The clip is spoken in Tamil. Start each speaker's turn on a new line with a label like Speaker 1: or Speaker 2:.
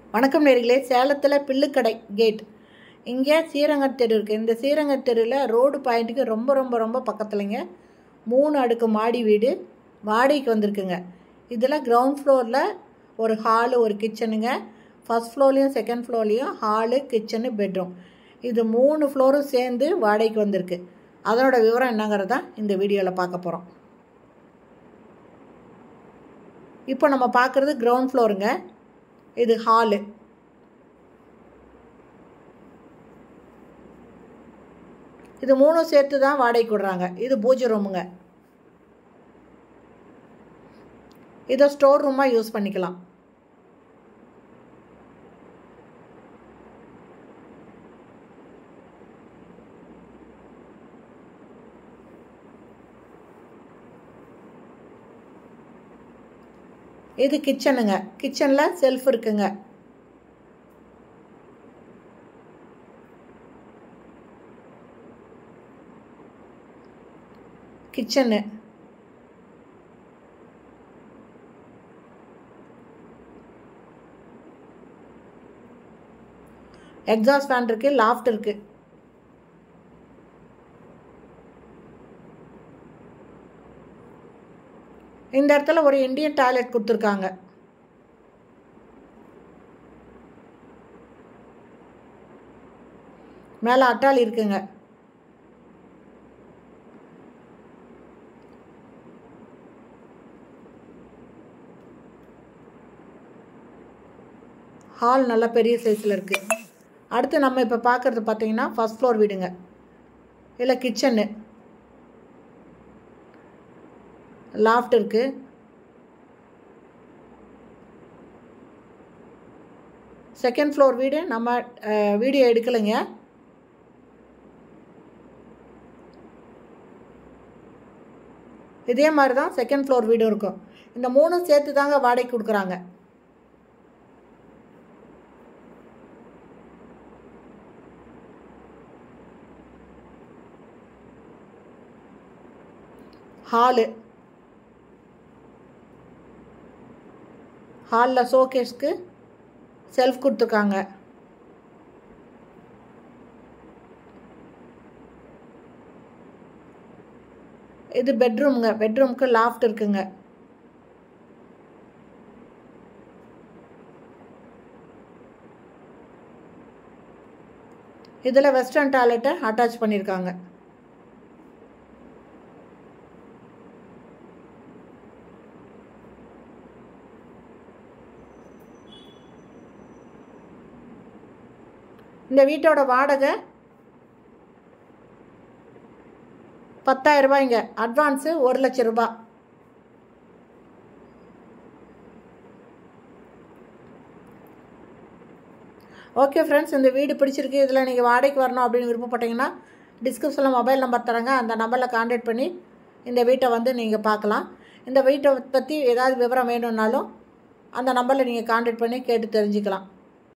Speaker 1: வணக்கம் நேர்களே சேலத்தில் பில்லுக்கடை கேட் இங்கே ஸ்ரீரங்கத் தெரு இருக்குது இந்த ஸ்ரீரங்கத் தெருவில் ரோடு பாயிண்ட்டுக்கு ரொம்ப ரொம்ப ரொம்ப பக்கத்துலங்க மூணு அடுக்கு மாடி வீடு வாடகைக்கு வந்திருக்குங்க இதில் கிரவுண்ட் ஃப்ளோரில் ஒரு ஹாலு ஒரு கிச்சனுங்க ஃபஸ்ட் ஃப்ளோர்லேயும் செகண்ட் ஃப்ளோர்லேயும் ஹாலு கிச்சனு பெட்ரூம் இது மூணு ஃப்ளோரும் சேர்ந்து வாடகைக்கு வந்திருக்கு அதனோட விவரம் என்னங்கிறத இந்த வீடியோவில் பார்க்க போகிறோம் இப்போ நம்ம பார்க்குறது கிரவுண்ட் ஃப்ளோருங்க இது ஹாலு இது மூணும் சேர்த்து தான் வாடகைக்கு விடுறாங்க இது பூஜை ரூமுங்க இதை ஸ்டோர் ரூமாக யூஸ் பண்ணிக்கலாம் இது கிச்சனுங்க கிச்சனில் செல்ஃப் இருக்குங்க கிச்சனு எக்ஸாஸ்ட் ஃபேன் இருக்குது லாஃப்ட் இருக்குது இந்த இடத்துல ஒரு இந்தியன் டாய்லெட் கொடுத்துருக்காங்க மேலே அட்டாளி இருக்குங்க ஹால் நல்லா பெரிய சைஸில் இருக்குது அடுத்து நம்ம இப்போ பார்க்குறது பார்த்தீங்கன்னா ஃபஸ்ட் ஃப்ளோர் வீடுங்க இல்லை கிச்சனு லாஃப்ட் இருக்குது செகண்ட் ஃப்ளோர் வீடு நம்ம வீடியோ எடுக்கலைங்க இதே மாதிரி தான் செகண்ட் ஃப்ளோர் வீடும் இருக்கும் இந்த மூணும் சேர்த்து தாங்க வாடகைக்கு கொடுக்குறாங்க ஹாலு ஹாலில் ஷோகேஸ்க்கு செல்ஃப் கொடுத்துருக்காங்க இது பெட்ரூம்ங்க பெட்ரூம்க்கு லாஃப்ட் இருக்குங்க இதில் வெஸ்டர்ன் டாய்லெட்டை அட்டாச் பண்ணியிருக்காங்க இந்த வீட்டோட வாடகை பத்தாயிரம் ரூபாய்ங்க அட்வான்ஸு ஒரு லட்சம் ரூபாய் ஓகே ஃப்ரெண்ட்ஸ் இந்த வீடு பிடிச்சிருக்கு இதில் நீங்கள் வாடகைக்கு வரணும் அப்படின்னு விருப்பப்பட்டீங்கன்னா டிஸ்கிரிப்ஷனில் மொபைல் நம்பர் தரேங்க அந்த நம்பரில் கான்டாக்ட் பண்ணி இந்த வீட்டை வந்து நீங்கள் பார்க்கலாம் இந்த வீட்டை பற்றி ஏதாவது விவரம் வேணும்னாலும் அந்த நம்பரில் நீங்கள் கான்டாக்ட் பண்ணி கேட்டு தெரிஞ்சுக்கலாம்